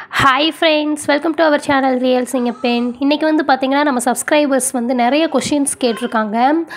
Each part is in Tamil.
hi friends welcome to our channel real சிங்கப்பெண் இன்றைக்கி வந்து பார்த்திங்கன்னா நம்ம சப்ஸ்கிரைபர்ஸ் வந்து நிறைய கொஷின்ஸ் கேட்டிருக்காங்க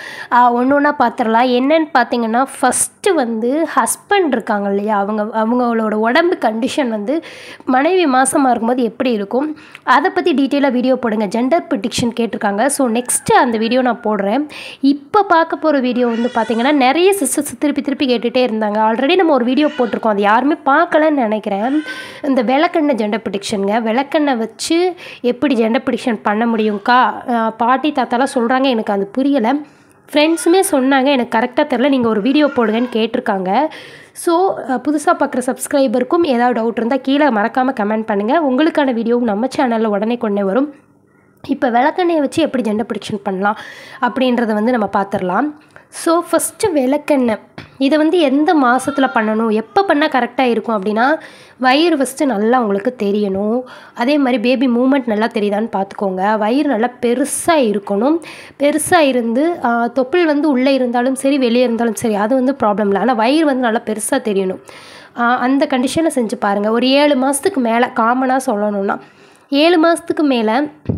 ஒன்று ஒன்றா பார்த்துடலாம் என்னன்னு பார்த்தீங்கன்னா ஃபஸ்ட்டு வந்து ஹஸ்பண்ட் இருக்காங்க இல்லையா அவங்க அவங்களோட உடம்பு கண்டிஷன் வந்து மனைவி மாசமாக இருக்கும்போது எப்படி இருக்கும் அதை பற்றி டீட்டெயிலாக வீடியோ போடுங்க ஜெண்டர் ப்ரிடிக்ஷன் கேட்டிருக்காங்க ஸோ நெக்ஸ்ட்டு அந்த வீடியோ நான் போடுறேன் இப்போ பார்க்க போகிற வீடியோ வந்து பார்த்திங்கன்னா நிறைய சிஸ்டர்ஸ் திருப்பி திருப்பி கேட்டுகிட்டே இருந்தாங்க ஆல்ரெடி நம்ம ஒரு வீடியோ போட்டிருக்கோம் அது யாருமே பார்க்கலன்னு நினைக்கிறேன் இந்த விளக்கெண்ணெய் ஜெண்டர் ப்ரிடிக்ஷனுங்க விளக்கெண்ணெய் வச்சு எப்படி ஜெண்டர் ப்ரிடிக்ஷன் பண்ண முடியும்க்கா அஹ் பாட்டி தாத்தாலாம் சொல்கிறாங்க எனக்கு அது புரியலை ஃப்ரெண்ட்ஸுமே சொன்னாங்க எனக்கு கரெக்டாக தெரில நீங்கள் ஒரு வீடியோ போடுங்கன்னு கேட்டிருக்காங்க ஸோ புதுசாக பார்க்குற சப்ஸ்கிரைபருக்கும் ஏதாவது டவுட் இருந்தால் கீழே மறக்காமல் கமெண்ட் பண்ணுங்கள் உங்களுக்கான வீடியோவும் நம்ம சேனலில் உடனே கொண்டே வரும் இப்போ விளக்கெண்ணெயை வச்சு எப்படி ஜெண்டர் ப்ரிடிக்ஷன் பண்ணலாம் அப்படின்றத வந்து நம்ம பார்த்துடலாம் ஸோ ஃபஸ்ட்டு விளக்கெண்ணெய் இதை வந்து எந்த மாதத்தில் பண்ணணும் எப்போ பண்ணால் கரெக்டாக இருக்கும் அப்படின்னா வயிறு ஃபஸ்ட்டு நல்லா உங்களுக்கு தெரியணும் அதே மாதிரி பேபி மூமெண்ட் நல்லா தெரியுதான்னு பார்த்துக்கோங்க வயிறு நல்லா பெருசாக இருக்கணும் பெருசாக இருந்து ஆஹ், தொப்புள் வந்து உள்ளே இருந்தாலும் சரி வெளியே இருந்தாலும் சரி அது வந்து ப்ராப்ளம் இல்லை ஆனால் வயிறு வந்து நல்லா பெருசாக தெரியணும் ஆஹ், அந்த கண்டிஷனை செஞ்சு பாருங்கள் ஒரு ஏழு மாதத்துக்கு மேலே காமனாக சொல்லணும்னா ஏழு மாதத்துக்கு மேலே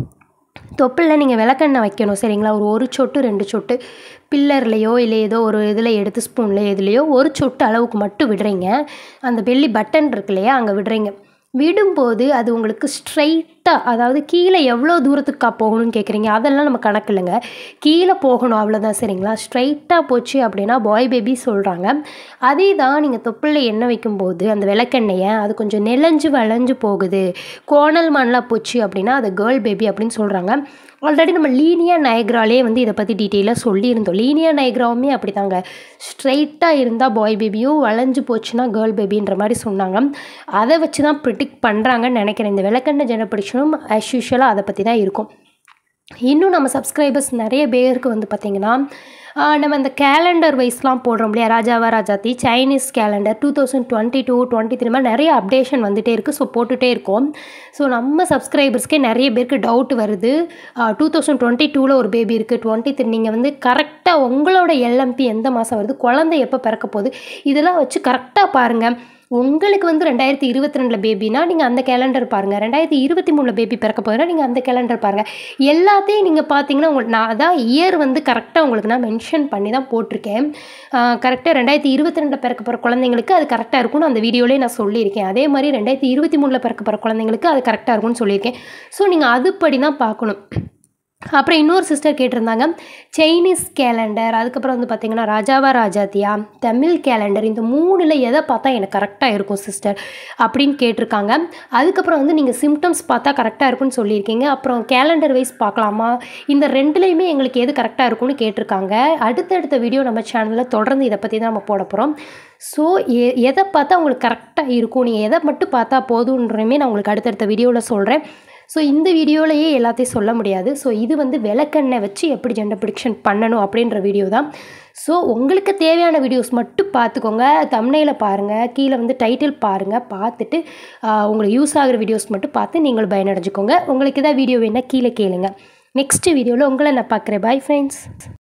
தொப்பில் நீங்கள் விளக்கெண்ணெய் வைக்கணும் சரிங்களா ஒரு ஒரு சொட்டு ரெண்டு சொட்டு பில்லர்லேயோ இல்லை ஏதோ ஒரு இதில் எடுத்து ஸ்பூனில் எதுலேயோ ஒரு சொட்டு அளவுக்கு மட்டும் விடுறீங்க அந்த பெல்லி பட்டன் இருக்கு இல்லையா அங்கே விடுறீங்க விடும்போது அது உங்களுக்கு ஸ்ட்ரைட்டாக அதாவது கீழே எவ்வளோ தூரத்துக்கா போகணும்னு கேட்குறீங்க அதெல்லாம் நம்ம கணக்கு இல்லைங்க கீழே போகணும் அவ்வளோதான் சரிங்களா ஸ்ட்ரைட்டாக போச்சு அப்படின்னா பாய் பேபி சொல்கிறாங்க அதே தான் நீங்கள் தொப்பில் எண்ணெய் வைக்கும்போது அந்த விளக்கெண்ணெயை அது கொஞ்சம் நெலஞ்சு வளைஞ்சு போகுது கோணல் மணலாக போச்சு அப்படின்னா அது கேர்ள் பேபி அப்படின்னு சொல்கிறாங்க ஆல்ரெடி நம்ம லீனியா நயக்ராலே வந்து இதை பற்றி டீட்டெயிலாக சொல்லியிருந்தோம் லீனியா நயக்ராவுமே அப்படி தாங்க ஸ்ட்ரைட்டாக இருந்தால் பாய் பேபியும் வளைஞ்சு போச்சுன்னா கேர்ள் பேபின்ற மாதிரி சொன்னாங்க அதை வச்சு தான் ப்ரிடிக்ட் பண்ணுறாங்கன்னு நினைக்கிறேன் இந்த விளக்கெண்ணெய் ஜெனப்பிடிஷனும் ஆஸ் யூஷுவலாக அதை பற்றி தான் இருக்கும் இன்னும் நம்ம சப்ஸ்கிரைபர்ஸ் நிறைய பேருக்கு வந்து பார்த்திங்கன்னா ஆஹ் நம்ம இந்த கேலண்டர் வைஸ்லாம் போடுறோம் இல்லையா ராஜாவா ராஜாத்தி Chinese calendar two thousand twenty two twenty three மாதிரி நிறைய அப்டேஷன் வந்துகிட்டே இருக்குது ஸோ போட்டுகிட்டே இருக்கோம் ஸோ நம்ம சப்ஸ்கிரைபர்ஸ்க்கே நிறைய பேருக்கு டவுட் வருது டூ தௌசண்ட் டுவெண்ட்டி டூவில் ஒரு பேபி இருக்குது டுவெண்ட்டி த்ரீ நீங்கள் வந்து கரெக்டாக உங்களோட எல்எம்பி எந்த மாதம் வருது குழந்தை எப்போ பிறக்க போகுது இதெல்லாம் வச்சு கரெக்டாக பாருங்கள் உங்களுக்கு வந்து ரெண்டாயிரத்தி இருபத்தி ரெண்டில் பேபினா நீங்கள் அந்த கேலண்டர் பாருங்கள் ரெண்டாயிரத்தி இருபத்தி மூணில் பேபி பிறக்க போதுனா நீங்கள் அந்த கேலண்டர் பாருங்கள் எல்லாத்தையும் நீங்கள் பார்த்தீங்கன்னா உங்களுக்கு நான் அதான் இயர் வந்து கரெக்டாக உங்களுக்கு நான் மென்ஷன் பண்ணி தான் போட்டிருக்கேன் கரெக்டாக ரெண்டாயிரத்தி இருபத்தி ரெண்டில் பிறக்க போகிற குழந்தைங்களுக்கு அது கரெக்டாக இருக்கும்னு அந்த வீடியோலேயே நான் சொல்லியிருக்கேன் அதே மாதிரி ரெண்டாயிரத்தி இருபத்தி மூணில் பிறக்க போகிற குழந்தைங்களுக்கு அது கரெக்டாக இருக்கும்னு சொல்லியிருக்கேன் ஸோ நீங்கள் அதுபடி தான் பார்க்கணும் அப்புறம் இன்னொரு சிஸ்டர் கேட்டிருந்தாங்க சைனீஸ் கேலண்டர் அதுக்கப்புறம் வந்து பார்த்தீங்கன்னா ராஜாவா ராஜாத்தியா தமிழ் கேலண்டர் இந்த மூணில் எதை பார்த்தா எனக்கு கரெக்டாக இருக்கும் சிஸ்டர் அப்படின்னு கேட்டிருக்காங்க அதுக்கப்புறம் வந்து நீங்கள் சிம்டம்ஸ் பார்த்தா கரெக்டாக இருக்கும்னு சொல்லியிருக்கீங்க அப்புறம் கேலண்டர் வைஸ் பார்க்கலாமா இந்த ரெண்டுலேயுமே எங்களுக்கு எது கரெக்டாக இருக்கும்னு கேட்டிருக்காங்க அடுத்தடுத்த வீடியோ நம்ம சேனலில் தொடர்ந்து இதை பற்றி தான் நம்ம போட போகிறோம் ஸோ எ எதை பார்த்தா உங்களுக்கு கரெக்டாக இருக்கும் நீங்கள் எதை மட்டும் பார்த்தா போதுன்றமே நான் உங்களுக்கு அடுத்தடுத்த வீடியோவில் சொல்கிறேன் ஸோ இந்த வீடியோலையே எல்லாத்தையும் சொல்ல முடியாது ஸோ இது வந்து விளக்கெண்ணெய் வச்சு எப்படி ஜெண்டர் ப்ரிடிக்ஷன் பண்ணணும் அப்படின்ற வீடியோ தான் ஸோ உங்களுக்கு தேவையான வீடியோஸ் மட்டும் பார்த்துக்கோங்க தம்னையில் பாருங்கள் கீழே வந்து டைட்டில் பாருங்கள் பார்த்துட்டு ஆஹ், உங்களுக்கு யூஸ் ஆகிற வீடியோஸ் மட்டும் பார்த்து நீங்கள் பயனடைஞ்சுக்கோங்க உங்களுக்கு எதாவது வீடியோ வேணால் கீழே கேளுங்க நெக்ஸ்ட் வீடியோவில் உங்களை நான் பார்க்குறேன் பை ஃப்ரெண்ட்ஸ்